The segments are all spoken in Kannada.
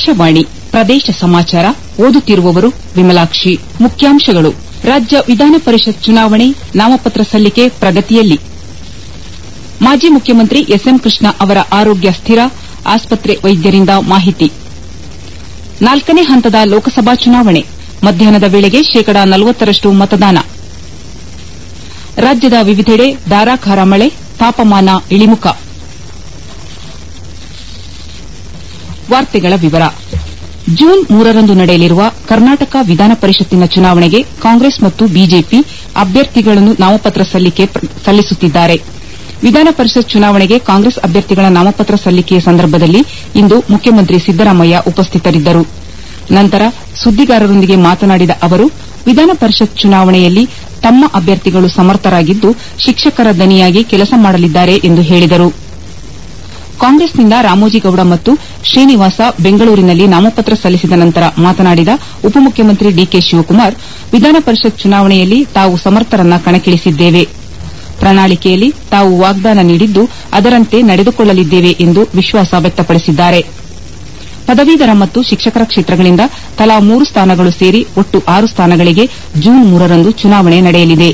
ಆಕಾಶವಾಣಿ ಪ್ರದೇಶ ಸಮಾಚಾರ ಓದುತ್ತಿರುವವರು ವಿಮಲಾಕ್ಷಿ ಮುಖ್ಯಾಂಶಗಳು ರಾಜ್ಯ ವಿಧಾನ ಪರಿಷತ್ ಚುನಾವಣೆ ನಾಮಪತ್ರ ಸಲ್ಲಿಕೆ ಪ್ರಗತಿಯಲ್ಲಿ ಮಾಜಿ ಮುಖ್ಯಮಂತ್ರಿ ಎಸ್ಎಂ ಕೃಷ್ಣ ಅವರ ಆರೋಗ್ಯ ಸ್ಥಿರ ಆಸ್ಪತ್ರೆ ವೈದ್ಯರಿಂದ ಮಾಹಿತಿ ನಾಲ್ಕನೇ ಹಂತದ ಲೋಕಸಭಾ ಚುನಾವಣೆ ಮಧ್ಯಾಹ್ನದ ವೇಳೆಗೆ ಶೇಕಡಾ ನಲವತ್ತರಷ್ಟು ಮತದಾನ ರಾಜ್ಯದ ವಿವಿಧೆಡೆ ಧಾರಾಕಾರ ಮಳೆ ತಾಪಮಾನ ಇಳಿಮುಖ ಜೂನ್ ಮೂರರಂದು ನಡೆಯಲಿರುವ ಕರ್ನಾಟಕ ವಿಧಾನ ಪರಿಷತ್ತಿನ ಚುನಾವಣೆಗೆ ಕಾಂಗ್ರೆಸ್ ಮತ್ತು ಬಿಜೆಪಿ ಅಭ್ಯರ್ಥಿಗಳನ್ನು ನಾಮಪತ್ರ ಸಲ್ಲಿಸುತ್ತಿದ್ದಾರೆ ವಿಧಾನ ಪರಿಷತ್ ಚುನಾವಣೆಗೆ ಕಾಂಗ್ರೆಸ್ ಅಭ್ಯರ್ಥಿಗಳ ನಾಮಪತ್ರ ಸಲ್ಲಿಕೆಯ ಸಂದರ್ಭದಲ್ಲಿ ಇಂದು ಮುಖ್ಯಮಂತ್ರಿ ಸಿದ್ದರಾಮಯ್ಯ ಉಪಸ್ಥಿತರಿದ್ದರು ನಂತರ ಸುದ್ದಿಗಾರರೊಂದಿಗೆ ಮಾತನಾಡಿದ ಅವರು ವಿಧಾನ ಪರಿಷತ್ ಚುನಾವಣೆಯಲ್ಲಿ ತಮ್ಮ ಅಭ್ಯರ್ಥಿಗಳು ಸಮರ್ಥರಾಗಿದ್ದು ಶಿಕ್ಷಕರ ದನಿಯಾಗಿ ಕೆಲಸ ಮಾಡಲಿದ್ದಾರೆ ಎಂದು ಹೇಳಿದರು ಕಾಂಗ್ರೆಸ್ನಿಂದ ರಾಮೋಜಿಗೌಡ ಮತ್ತು ಶ್ರೀನಿವಾಸ ಬೆಂಗಳೂರಿನಲ್ಲಿ ನಾಮಪತ್ರ ಸಲ್ಲಿಸಿದ ನಂತರ ಮಾತನಾಡಿದ ಉಪಮುಖ್ಯಮಂತ್ರಿ ಡಿಕೆ ಶಿವಕುಮಾರ್ ವಿಧಾನ ಪರಿಷತ್ ಚುನಾವಣೆಯಲ್ಲಿ ತಾವು ಸಮರ್ಥರನ್ನ ಕಣಕ್ಕಿಳಿಸಿದ್ದೇವೆ ಪ್ರಣಾಳಿಕೆಯಲ್ಲಿ ತಾವು ವಾಗ್ದಾನ ನೀಡಿದ್ದು ಅದರಂತೆ ನಡೆದುಕೊಳ್ಳಲಿದ್ದೇವೆ ಎಂದು ವಿಶ್ವಾಸ ವ್ಯಕ್ತಪಡಿಸಿದ್ದಾರೆ ಪದವೀಧರ ಮತ್ತು ಶಿಕ್ಷಕರ ಕ್ಷೇತ್ರಗಳಿಂದ ತಲಾ ಮೂರು ಸ್ಥಾನಗಳು ಸೇರಿ ಒಟ್ಟು ಆರು ಸ್ಥಾನಗಳಿಗೆ ಜೂನ್ ಮೂರರಂದು ಚುನಾವಣೆ ನಡೆಯಲಿದೆ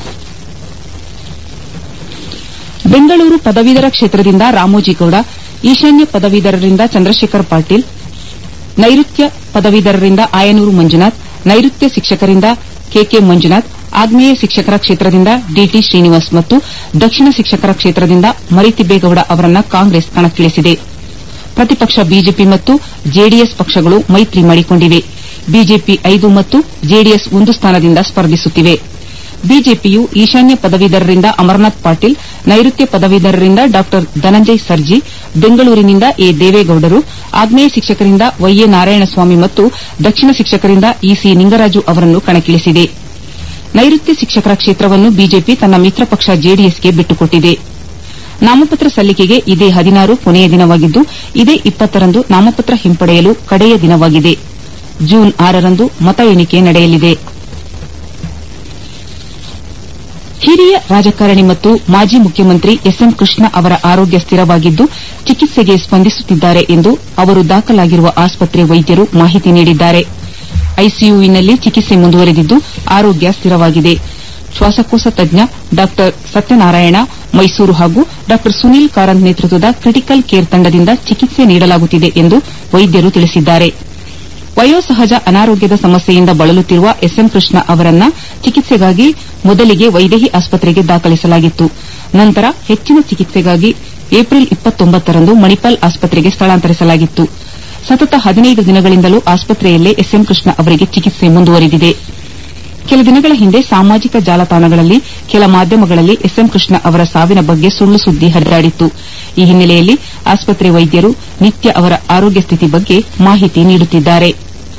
ಬೆಂಗಳೂರು ಪದವೀಧರ ಕ್ಷೇತ್ರದಿಂದ ರಾಮೋಜಿಗೌಡ ಈಶಾನ್ಯ ಪದವೀಧರರಿಂದ ಚಂದ್ರಶೇಖರ್ ಪಾಟೀಲ್ ನೈಋತ್ಯ ಪದವೀಧರರಿಂದ ಆಯನೂರು ಮಂಜುನಾಥ್ ನೈಋತ್ಯ ಶಿಕ್ಷಕರಿಂದ ಕೆಕೆ ಮಂಜುನಾಥ್ ಆಗ್ನೇಯ ಶಿಕ್ಷಕರ ಕ್ಷೇತ್ರದಿಂದ ಡಿಟಿ ಶ್ರೀನಿವಾಸ್ ಮತ್ತು ದಕ್ಷಿಣ ಶಿಕ್ಷಕರ ಕ್ಷೇತ್ರದಿಂದ ಮರಿತಿಬ್ಬೇಗೌಡ ಅವರನ್ನ ಕಾಂಗ್ರೆಸ್ ಕಣಕ್ಕಿಳಿಸಿದೆ ಪ್ರತಿಪಕ್ಷ ಬಿಜೆಪಿ ಮತ್ತು ಜೆಡಿಎಸ್ ಪಕ್ಷಗಳು ಮೈತ್ರಿ ಮಾಡಿಕೊಂಡಿವೆ ಬಿಜೆಪಿ ಐದು ಮತ್ತು ಜೆಡಿಎಸ್ ಒಂದು ಸ್ಥಾನದಿಂದ ಸ್ಪರ್ಧಿಸುತ್ತಿವೆ ಬಿಜೆಪಿಯು ಈಶಾನ್ಯ ಪದವೀಧರರಿಂದ ಅಮರನಾಥ್ ಪಾಟೀಲ್ ನೈಋತ್ಯ ಪದವೀಧರರಿಂದ ಡಾ ಧನಂಜಯ ಸರ್ಜಿ ಬೆಂಗಳೂರಿನಿಂದ ಎ ದೇವೇಗೌಡರು ಆಗ್ನೇಯ ಶಿಕ್ಷಕರಿಂದ ವೈಎ ನಾರಾಯಣಸ್ವಾಮಿ ಮತ್ತು ದಕ್ಷಿಣ ಶಿಕ್ಷಕರಿಂದ ಇಸಿ ನಿಂಗರಾಜು ಅವರನ್ನು ಕಣಕ್ಕಿಳಿಸಿದೆ ನೈಋತ್ಯ ಶಿಕ್ಷಕರ ಕ್ಷೇತ್ರವನ್ನು ಬಿಜೆಪಿ ತನ್ನ ಮಿತ್ರ ಪಕ್ಷ ಜೆಡಿಎಸ್ಗೆ ಬಿಟ್ಟುಕೊಟ್ಟಿದೆ ನಾಮಪತ್ರ ಸಲ್ಲಿಕೆಗೆ ಇದೇ ಹದಿನಾರು ಕೊನೆಯ ದಿನವಾಗಿದ್ದು ಇದೇ ಇಪ್ಪತ್ತರಂದು ನಾಮಪತ್ರ ಹಿಂಪಡೆಯಲು ಕಡೆಯ ದಿನವಾಗಿದೆ ಜೂನ್ ಆರರಂದು ಮತ ಎಣಿಕೆ ನಡೆಯಲಿದೆ ಹಿರಿಯ ರಾಜಕಾರಣಿ ಮತ್ತು ಮಾಜಿ ಮುಖ್ಯಮಂತ್ರಿ ಎಸ್ಎಂ ಕೃಷ್ಣ ಅವರ ಆರೋಗ್ಯ ಸ್ಥಿರವಾಗಿದ್ದು ಚಿಕಿತ್ಸೆಗೆ ಸ್ಪಂದಿಸುತ್ತಿದ್ದಾರೆ ಎಂದು ಅವರು ದಾಖಲಾಗಿರುವ ಆಸ್ಪತ್ರೆ ವೈದ್ಯರು ಮಾಹಿತಿ ನೀಡಿದ್ದಾರೆ ಐಸಿಯುವಿನಲ್ಲಿ ಚಿಕಿತ್ಸೆ ಮುಂದುವರೆದಿದ್ದು ಆರೋಗ್ಯ ಸ್ಥಿರವಾಗಿದೆ ಶ್ವಾಸಕೋಶ ತಜ್ಞ ಡಾ ಸತ್ಯನಾರಾಯಣ ಮೈಸೂರು ಹಾಗೂ ಡಾ ಸುನೀಲ್ ಕಾರಂತ್ ನೇತೃತ್ವದ ಕ್ರಿಟಿಕಲ್ ಕೇರ್ ತಂಡದಿಂದ ಚಿಕಿತ್ಸೆ ನೀಡಲಾಗುತ್ತಿದೆ ಎಂದು ವೈದ್ಯರು ತಿಳಿಸಿದ್ದಾರೆ ವಯೋಸಹಜ ಅನಾರೋಗ್ಯದ ಸಮಸ್ಯೆಯಿಂದ ಬಳಲುತ್ತಿರುವ ಎಸ್ಎಂ ಕೃಷ್ಣ ಅವರನ್ನ ಚಿಕಿತ್ಸೆಗಾಗಿ ಮೊದಲಿಗೆ ವೈದೇಹಿ ಆಸ್ಪತ್ರೆಗೆ ದಾಖಲಿಸಲಾಗಿತ್ತು ನಂತರ ಹೆಚ್ಚಿನ ಚಿಕಿತ್ಸೆಗಾಗಿ ಏಪ್ರಿಲ್ ರಂದು ಮಣಿಪಾಲ್ ಆಸ್ಪತ್ರೆಗೆ ಸ್ಥಳಾಂತರಿಸಲಾಗಿತ್ತು ಸತತ ಹದಿನೈದು ದಿನಗಳಿಂದಲೂ ಆಸ್ಪತ್ರೆಯಲ್ಲೇ ಎಸ್ಎಂ ಕೃಷ್ಣ ಅವರಿಗೆ ಚಿಕಿತ್ಸೆ ಮುಂದುವರೆದಿದೆ ಕೆಲ ದಿನಗಳ ಹಿಂದೆ ಸಾಮಾಜಿಕ ಜಾಲತಾಣಗಳಲ್ಲಿ ಕೆಲ ಮಾಧ್ಯಮಗಳಲ್ಲಿ ಎಸ್ಎಂ ಕೃಷ್ಣ ಅವರ ಸಾವಿನ ಬಗ್ಗೆ ಸುಳ್ಳು ಸುದ್ದಿ ಹರಿದಾಡಿತ್ತು ಈ ಹಿನ್ನೆಲೆಯಲ್ಲಿ ಆಸ್ಪತ್ರೆ ವೈದ್ಯರು ನಿತ್ಯ ಅವರ ಆರೋಗ್ಯ ಸ್ಥಿತಿ ಬಗ್ಗೆ ಮಾಹಿತಿ ನೀಡುತ್ತಿದ್ದಾರೆ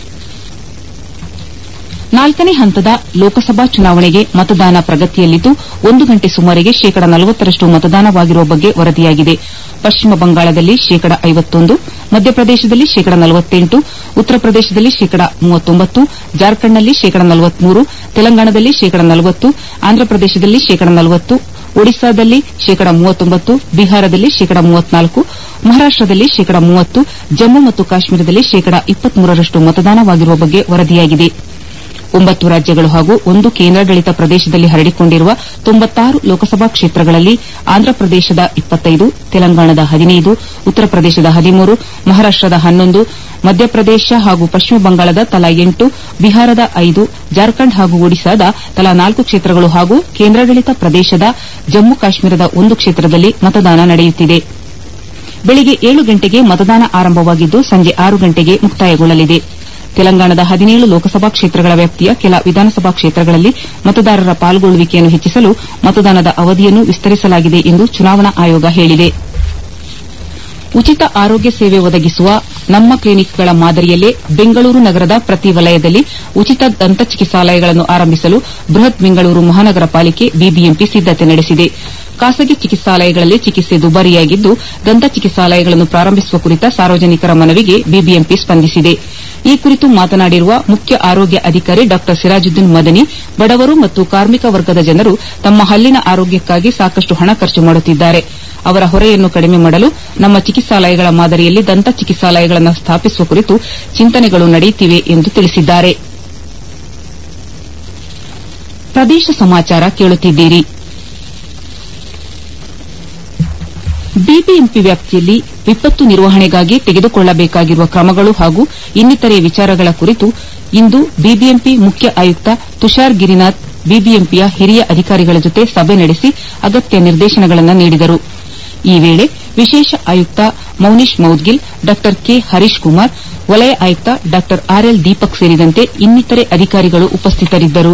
ನಾಲ್ಕನೇ ಹಂತದ ಲೋಕಸಭಾ ಚುನಾವಣೆಗೆ ಮತದಾನ ಪ್ರಗತಿಯಲ್ಲಿದ್ದು ಒಂದು ಗಂಟೆ ಸುಮಾರಿಗೆ ಶೇಕಡ ನಲವತ್ತರಷ್ಟು ಮತದಾನವಾಗಿರುವ ಬಗ್ಗೆ ವರದಿಯಾಗಿದೆ ಪಶ್ಚಿಮ ಬಂಗಾಳದಲ್ಲಿ ಶೇಕಡ ಮಧ್ಯಪ್ರದೇಶದಲ್ಲಿ ಶೇಕಡ ಉತ್ತರ ಪ್ರದೇಶದಲ್ಲಿ ಶೇಕಡ ಜಾರ್ಖಂಡ್ನಲ್ಲಿ ಶೇಕಡ ತೆಲಂಗಾಣದಲ್ಲಿ ಶೇಕಡ ಆಂಧ್ರಪ್ರದೇಶದಲ್ಲಿ ಶೇಕಡ ಒಡಿಶಾದಲ್ಲಿ ಶೇಕಡ ಬಿಹಾರದಲ್ಲಿ ಶೇಕಡ ಮಹಾರಾಷ್ಟದಲ್ಲಿ ಶೇಕಡ ಜಮ್ಮು ಮತ್ತು ಕಾಶ್ಮೀರದಲ್ಲಿ ಶೇಕಡ ರಷ್ಟು ಮತದಾನವಾಗಿರುವ ಬಗ್ಗೆ ವರದಿಯಾಗಿದೆ ಒಂಬತ್ತು ರಾಜ್ಯಗಳು ಹಾಗೂ ಒಂದು ಕೇಂದ್ರಾಡಳಿತ ಪ್ರದೇಶದಲ್ಲಿ ಹರಡಿಕೊಂಡಿರುವ ಲೋಕಸಭಾ ಕ್ಷೇತ್ರಗಳಲ್ಲಿ ಆಂಧ್ರಪ್ರದೇಶದ ತೆಲಂಗಾಣದ ಉತ್ತರ ಪ್ರದೇಶದ ಮಹಾರಾಷ್ಟದ ಮಧ್ಯಪ್ರದೇಶ ಹಾಗೂ ಪಶ್ಚಿಮ ಬಂಗಾಳದ ತಲಾ ಎಂಟು ಬಿಹಾರದ ಐದು ಜಾರ್ಖಂಡ್ ಹಾಗೂ ಒಡಿಶಾದ ತಲಾ ನಾಲ್ಕು ಕ್ಷೇತ್ರಗಳು ಹಾಗೂ ಕೇಂದ್ರಾಡಳಿತ ಪ್ರದೇಶದ ಜಮ್ಮು ಕಾಶ್ಮೀರದ ಒಂದು ಕ್ಷೇತ್ರದಲ್ಲಿ ಮತದಾನ ನಡೆಯುತ್ತಿದೆ ಬೆಳಗ್ಗೆ ಏಳು ಗಂಟೆಗೆ ಮತದಾನ ಆರಂಭವಾಗಿದ್ದು ಸಂಜೆ ಆರು ಗಂಟೆಗೆ ಮುಕ್ತಾಯಗೊಳ್ಳಲಿದೆ ತೆಲಂಗಾಣದ ಹದಿನೇಳು ಲೋಕಸಭಾ ಕ್ಷೇತ್ರಗಳ ವ್ಯಾಪ್ತಿಯ ಕೆಲ ವಿಧಾನಸಭಾ ಕ್ಷೇತ್ರಗಳಲ್ಲಿ ಮತದಾರರ ಪಾಲ್ಗೊಳ್ಳುವಿಕೆಯನ್ನು ಹೆಚ್ಚಿಸಲು ಮತದಾನದ ಅವಧಿಯನ್ನು ವಿಸ್ತರಿಸಲಾಗಿದೆ ಎಂದು ಚುನಾವಣಾ ಆಯೋಗ ಹೇಳಿದೆ ಉಚಿತ ಆರೋಗ್ಯ ಸೇವೆ ಒದಗಿಸುವ ನಮ್ಮ ಕ್ಲಿನಿಕ್ಗಳ ಮಾದರಿಯಲ್ಲೇ ಬೆಂಗಳೂರು ನಗರದ ಪ್ರತಿ ವಲಯದಲ್ಲಿ ಉಚಿತ ದಂತ ಚಿಕಿತ್ಸಾಲಯಗಳನ್ನು ಆರಂಭಿಸಲು ಬೃಹತ್ ಬೆಂಗಳೂರು ಮಹಾನಗರ ಪಾಲಿಕೆ ಬಿಬಿಎಂಪಿ ಸಿದ್ದತೆ ನಡೆಸಿದೆ ಖಾಸಗಿ ಚಿಕಿತ್ಸಾಲಯಗಳಲ್ಲಿ ಚಿಕಿತ್ಸೆ ದುಬಾರಿಯಾಗಿದ್ದು ದಂತ ಚಿಕಿತ್ಸಾಲಯಗಳನ್ನು ಪ್ರಾರಂಭಿಸುವ ಕುರಿತ ಸಾರ್ವಜನಿಕರ ಮನವಿಗೆ ಬಿಬಿಎಂಪಿ ಸ್ಪಂದಿಸಿದೆ ಈ ಕುರಿತು ಮಾತನಾಡಿರುವ ಮುಖ್ಯ ಆರೋಗ್ಯ ಅಧಿಕಾರಿ ಡಾ ಸಿರಾಜುದ್ದೀನ್ ಮದನಿ ಬಡವರು ಮತ್ತು ಕಾರ್ಮಿಕ ವರ್ಗದ ಜನರು ತಮ್ಮ ಹಲ್ಲಿನ ಆರೋಗ್ಯಕ್ಕಾಗಿ ಸಾಕಷ್ಟು ಹಣ ಖರ್ಚು ಮಾಡುತ್ತಿದ್ದಾರೆ ಅವರ ಹೊರೆಯನ್ನು ಕಡಿಮೆ ಮಾಡಲು ನಮ್ಮ ಚಿಕಿತ್ಸಾಲಯಗಳ ಮಾದರಿಯಲ್ಲಿ ದಂತ ಚಿಕಿತ್ಸಾಲಯಗಳನ್ನು ಸ್ಥಾಪಿಸುವ ಕುರಿತು ಚಿಂತನೆಗಳು ನಡೆಯುತ್ತಿವೆ ಎಂದು ತಿಳಿಸಿದ್ದಾರೆ ಪ್ರದೇಶ ಸಮಾಚಾರ ಕೇಳುತ್ತಿದ್ದೀರಿ ಬಿಬಿಎಂಪಿ ವ್ಯಾಪ್ತಿಯಲ್ಲಿ ವಿಪತ್ತು ನಿರ್ವಹಣೆಗಾಗಿ ತೆಗೆದುಕೊಳ್ಳಬೇಕಾಗಿರುವ ಕ್ರಮಗಳು ಹಾಗೂ ಇನ್ನಿತರೆ ವಿಚಾರಗಳ ಕುರಿತು ಇಂದು ಬಿಬಿಎಂಪಿ ಮುಖ್ಯ ಆಯುಕ್ತ ತುಷಾರ್ ಗಿರಿನಾಥ್ ಬಿಬಿಎಂಪಿಯ ಹಿರಿಯ ಅಧಿಕಾರಿಗಳ ಜೊತೆ ಸಭೆ ನಡೆಸಿ ಅಗತ್ಯ ನಿರ್ದೇಶನಗಳನ್ನು ನೀಡಿದರು ಈ ವೇಳೆ ವಿಶೇಷ ಆಯುಕ್ತ ಮೌನಿಶ್ ಮೌದ್ಗಿಲ್ ಡಾ ಕೆ ಹರೀಶ್ ಕುಮಾರ್ ವಲಯ ಆಯುಕ್ತ ಡಾ ಆರ್ಎಲ್ ದೀಪಕ್ ಸೇರಿದಂತೆ ಇನ್ನಿತರೆ ಅಧಿಕಾರಿಗಳು ಉಪಸ್ಥಿತರಿದ್ದರು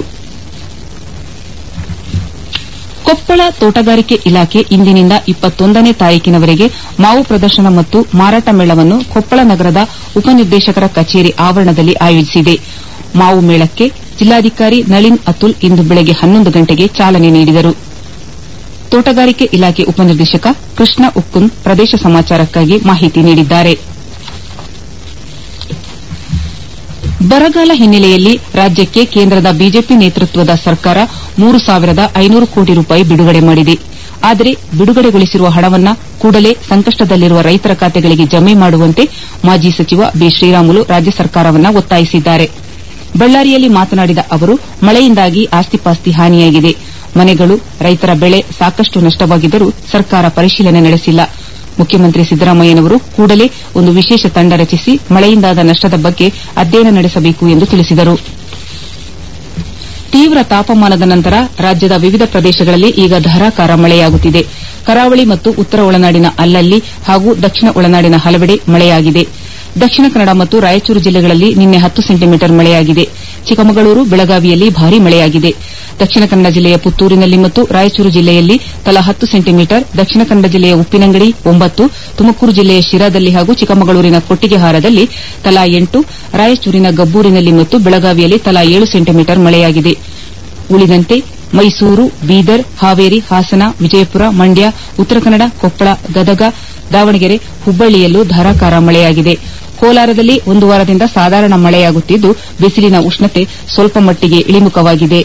ಕೊಪ್ಪಳ ತೋಟಗಾರಿಕೆ ಇಲಾಖೆ ಇಂದಿನಿಂದ ಇಪ್ಪತ್ತೊಂದನೇ ತಾರೀಕಿನವರೆಗೆ ಮಾವು ಪ್ರದರ್ಶನ ಮತ್ತು ಮಾರಾಟ ಮೇಳವನ್ನು ಕೊಪ್ಪಳ ನಗರದ ಉಪನಿರ್ದೇಶಕರ ಕಚೇರಿ ಆವರಣದಲ್ಲಿ ಆಯೋಜಿಸಿದೆ ಮಾವು ಮೇಳಕ್ಕೆ ಜಿಲ್ಲಾಧಿಕಾರಿ ನಳಿನ್ ಅತುಲ್ ಇಂದು ಬೆಳಗ್ಗೆ ಹನ್ನೊಂದು ಗಂಟೆಗೆ ಚಾಲನೆ ನೀಡಿದರು ತೋಟಗಾರಿಕೆ ಇಲಾಖೆ ಉಪನಿರ್ದೇಶಕ ಕೃಷ್ಣ ಉಕ್ಕುಂದ್ ಪ್ರದೇಶ ಸಮಾಚಾರಕ್ಕಾಗಿ ಮಾಹಿತಿ ನೀಡಿದ್ದಾರೆ ಬರಗಾಲ ಹಿನ್ನೆಲೆಯಲ್ಲಿ ರಾಜ್ಯಕ್ಕೆ ಕೇಂದ್ರದ ಬಿಜೆಪಿ ನೇತೃತ್ವದ ಸರ್ಕಾರ ಮೂರು ಸಾವಿರದ ಐನೂರು ಕೋಟಿ ರೂಪಾಯಿ ಬಿಡುಗಡೆ ಮಾಡಿದೆ ಆದರೆ ಬಿಡುಗಡೆಗೊಳಿಸಿರುವ ಹಣವನ್ನು ಕೂಡಲೇ ಸಂಕಷ್ಟದಲ್ಲಿರುವ ರೈತರ ಖಾತೆಗಳಿಗೆ ಜಮೆ ಮಾಡುವಂತೆ ಮಾಜಿ ಸಚಿವ ಬಿ ಶ್ರೀರಾಮುಲು ರಾಜ್ಯ ಸರ್ಕಾರವನ್ನು ಒತ್ತಾಯಿಸಿದ್ದಾರೆ ಬಳ್ಳಾರಿಯಲ್ಲಿ ಮಾತನಾಡಿದ ಅವರು ಮಳೆಯಿಂದಾಗಿ ಆಸ್ತಿಪಾಸ್ತಿ ಹಾನಿಯಾಗಿದೆ ಮನೆಗಳು ರೈತರ ಬೆಳೆ ಸಾಕಷ್ಟು ನಷ್ಟವಾಗಿದ್ದರೂ ಸರ್ಕಾರ ಪರಿಶೀಲನೆ ನಡೆಸಿಲ್ಲ ಮುಖ್ಯಮಂತ್ರಿ ಸಿದ್ದರಾಮಯ್ಯನವರು ಕೂಡಲೇ ಒಂದು ವಿಶೇಷ ತಂಡ ರಚಿಸಿ ಮಳೆಯಿಂದಾದ ನಷ್ಟದ ಬಗ್ಗೆ ಅಧ್ಯಯನ ನಡೆಸಬೇಕು ಎಂದು ತಿಳಿಸಿದರು ತೀವ್ರ ತಾಪಮಾನದ ನಂತರ ರಾಜ್ಯದ ವಿವಿಧ ಪ್ರದೇಶಗಳಲ್ಲಿ ಈಗ ಧಾರಾಕಾರ ಮಳೆಯಾಗುತ್ತಿದೆ ಕರಾವಳಿ ಮತ್ತು ಉತ್ತರ ಒಳನಾಡಿನ ಅಲ್ಲಲ್ಲಿ ಹಾಗೂ ದಕ್ಷಿಣ ಒಳನಾಡಿನ ಹಲವೆಡೆ ಮಳೆಯಾಗಿದೆ ದಕ್ಷಿಣ ಕನ್ನಡ ಮತ್ತು ರಾಯಚೂರು ಜಿಲ್ಲೆಗಳಲ್ಲಿ ನಿನ್ನೆ ಹತ್ತು ಸೆಂಟಿಮೀಟರ್ ಮಳೆಯಾಗಿದೆ ಚಿಕ್ಕಮಗಳೂರು ಬೆಳಗಾವಿಯಲ್ಲಿ ಭಾರೀ ಮಳೆಯಾಗಿದೆ ದಕ್ಷಿಣ ಕನ್ನಡ ಜಿಲ್ಲೆಯ ಪುತ್ತೂರಿನಲ್ಲಿ ಮತ್ತು ರಾಯಚೂರು ಜಿಲ್ಲೆಯಲ್ಲಿ ತಲಾ ಹತ್ತು ಸೆಂಟಿಮೀಟರ್ ದಕ್ಷಿಣ ಕನ್ನಡ ಜಿಲ್ಲೆಯ ಉಪ್ಪಿನಂಗಡಿ ಒಂಬತ್ತು ತುಮಕೂರು ಜಿಲ್ಲೆಯ ಶಿರಾದಲ್ಲಿ ಹಾಗೂ ಚಿಕ್ಕಮಗಳೂರಿನ ಕೊಟ್ಟಿಗೆಹಾರದಲ್ಲಿ ತಲಾ ಎಂಟು ರಾಯಚೂರಿನ ಗಬ್ಬೂರಿನಲ್ಲಿ ಮತ್ತು ಬೆಳಗಾವಿಯಲ್ಲಿ ತಲಾ ಏಳು ಸೆಂಟಿಮೀಟರ್ ಮಳೆಯಾಗಿದೆ ಉಳಿದಂತೆ ಮೈಸೂರು ಬೀದರ್ ಹಾವೇರಿ ಹಾಸನ ವಿಜಯಪುರ ಮಂಡ್ಯ ಉತ್ತರ ಕನ್ನಡ ಕೊಪ್ಪಳ ಗದಗ ದಾವಣಗೆರೆ ಹುಬ್ಬಳ್ಳಿಯಲ್ಲೂ ಧಾರಾಕಾರ ಮಳೆಯಾಗಿದೆ ಕೋಲಾರದಲ್ಲಿ ಒಂದು ವಾರದಿಂದ ಸಾಧಾರಣ ಮಳೆಯಾಗುತ್ತಿದ್ದು ಬಿಸಿಲಿನ ಉಷ್ಣತೆ ಸ್ವಲ್ಪ ಮಟ್ಟಿಗೆ ಇಳಿಮುಖವಾಗಿದೆ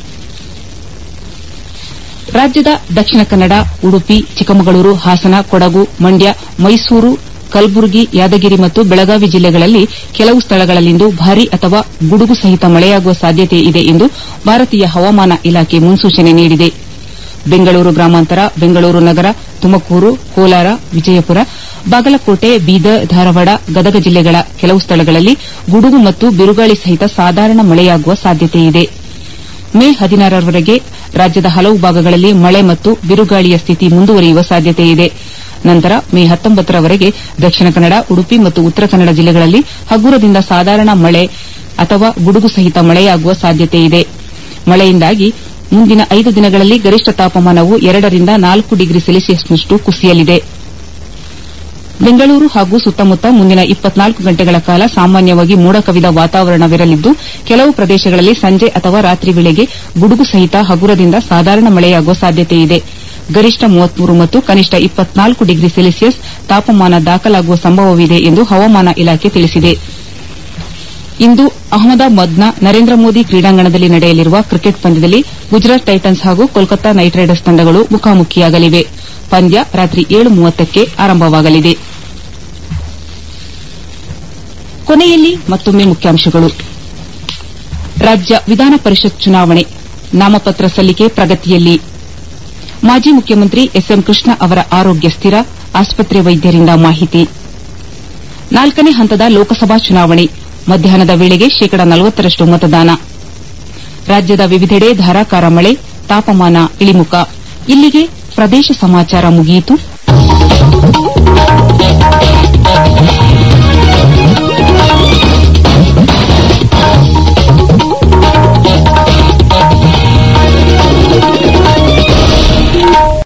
ರಾಜ್ಯದ ದಕ್ಷಿಣ ಕನ್ನಡ ಉಡುಪಿ ಚಿಕ್ಕಮಗಳೂರು ಹಾಸನ ಕೊಡಗು ಮಂಡ್ಯ ಮೈಸೂರು ಕಲಬುರಗಿ ಯಾದಗಿರಿ ಮತ್ತು ಬೆಳಗಾವಿ ಜಿಲ್ಲೆಗಳಲ್ಲಿ ಕೆಲವು ಸ್ಥಳಗಳಲ್ಲಿಂದು ಭಾರೀ ಅಥವಾ ಗುಡುಗು ಸಹಿತ ಮಳೆಯಾಗುವ ಸಾಧ್ಯತೆ ಇದೆ ಎಂದು ಭಾರತೀಯ ಹವಾಮಾನ ಇಲಾಖೆ ಮುನ್ಸೂಚನೆ ನೀಡಿದೆ ಬೆಂಗಳೂರು ಗ್ರಾಮಾಂತರ ಬೆಂಗಳೂರು ನಗರ ತುಮಕೂರು ಕೋಲಾರ ವಿಜಯಪುರ ಬಾಗಲಕೋಟೆ ಬೀದರ್ ಧಾರವಾಡ ಗದಗ ಜಿಲ್ಲೆಗಳ ಕೆಲವು ಸ್ಥಳಗಳಲ್ಲಿ ಗುಡುಗು ಮತ್ತು ಬಿರುಗಾಳಿ ಸಹಿತ ಸಾಧಾರಣ ಮಳೆಯಾಗುವ ಸಾಧ್ಯತೆಯಿದೆ ಮೇ ಹದಿನಾರರವರೆಗೆ ರಾಜ್ಯದ ಹಲವು ಭಾಗಗಳಲ್ಲಿ ಮಳೆ ಮತ್ತು ಬಿರುಗಾಳಿಯ ಸ್ಥಿತಿ ಮುಂದುವರಿಯುವ ಸಾಧ್ಯತೆಯಿದೆ ನಂತರ ಮೇ ಹತ್ತೊಂಬತ್ತರವರೆಗೆ ದಕ್ಷಿಣ ಕನ್ನಡ ಉಡುಪಿ ಮತ್ತು ಉತ್ತರ ಕನ್ನಡ ಜಿಲ್ಲೆಗಳಲ್ಲಿ ಹಗುರದಿಂದ ಸಾಧಾರಣ ಮಳೆ ಅಥವಾ ಗುಡುಗು ಸಹಿತ ಮಳೆಯಾಗುವ ಸಾಧ್ಯತೆಯಿದೆ ಮಳೆಯಿಂದಾಗಿ ಮುಂದಿನ ಐದು ದಿನಗಳಲ್ಲಿ ಗರಿಷ್ಠ ತಾಪಮಾನವು ಎರಡರಿಂದ ನಾಲ್ಕು ಡಿಗ್ರಿ ಸೆಲ್ಸಿಯಸ್ನಷ್ಟು ಕುಸಿಯಲಿದೆ ಬೆಂಗಳೂರು ಹಾಗೂ ಸುತ್ತಮುತ್ತ ಮುಂದಿನ ಇಪ್ಪತ್ನಾಲ್ಕು ಗಂಟೆಗಳ ಕಾಲ ಸಾಮಾನ್ಯವಾಗಿ ಮೋಡ ಕವಿದ ವಾತಾವರಣವಿರಲಿದ್ದು ಕೆಲವು ಪ್ರದೇಶಗಳಲ್ಲಿ ಸಂಜೆ ಅಥವಾ ರಾತ್ರಿ ವೇಳೆಗೆ ಗುಡುಗು ಸಹಿತ ಹಗುರದಿಂದ ಸಾಧಾರಣ ಮಳೆಯಾಗುವ ಸಾಧ್ಯತೆಯಿದೆ ಗರಿಷ್ಠ ಮೂವತ್ಮೂರು ಮತ್ತು ಕನಿಷ್ಠ ಇಪ್ಪತ್ನಾಲ್ಕು ಡಿಗ್ರಿ ಸೆಲ್ಸಿಯಸ್ ತಾಪಮಾನ ದಾಖಲಾಗುವ ಸಂಭವವಿದೆ ಎಂದು ಹವಾಮಾನ ಇಲಾಖೆ ತಿಳಿಸಿದೆ ಇಂದು ಅಹಮದಾಬಾದ್ನ ನರೇಂದ್ರ ಮೋದಿ ಕ್ರೀಡಾಂಗಣದಲ್ಲಿ ನಡೆಯಲಿರುವ ಕ್ರಿಕೆಟ್ ಪಂದ್ಯದಲ್ಲಿ ಗುಜರಾತ್ ಟೈಟನ್ಸ್ ಹಾಗೂ ಕೋಲ್ಕತಾ ನೈಟ್ ರೈಡರ್ಸ್ ತಂಡಗಳು ಮುಖಾಮುಖಿಯಾಗಲಿವೆ ಪಂದ್ಯ ರಾತ್ರಿ ಏಳು ಮೂವತ್ತಕ್ಕೆ ಆರಂಭವಾಗಲಿದೆ ಕೊನೆಯಲ್ಲಿ ಮತ್ತೊಮ್ಮೆ ಮುಖ್ಯಾಂಶಗಳು ರಾಜ್ಯ ವಿಧಾನ ಪರಿಷತ್ ಚುನಾವಣೆ ನಾಮಪತ್ರ ಸಲ್ಲಿಕೆ ಪ್ರಗತಿಯಲ್ಲಿ ಮಾಜಿ ಮುಖ್ಯಮಂತ್ರಿ ಎಸ್ಎಂ ಕೃಷ್ಣ ಅವರ ಆರೋಗ್ಯ ಸ್ಥಿರ ಆಸ್ಪತ್ರೆ ವೈದ್ಯರಿಂದ ಮಾಹಿತಿ ನಾಲ್ಕನೇ ಹಂತದ ಲೋಕಸಭಾ ಚುನಾವಣೆ ಮಧ್ಯಾಹ್ನದ ವೇಳೆಗೆ ಶೇಕಡ ನಲವತ್ತರಷ್ಟು ಮತದಾನ ರಾಜ್ಯದ ವಿವಿಧೆಡೆ ಧಾರಾಕಾರ ಮಳೆ ತಾಪಮಾನ ಇಳಿಮುಖ ಇಲ್ಲಿಗೆ ಪ್ರದೇಶ ಸಮಾಚಾರ ಮುಗಿಯಿತು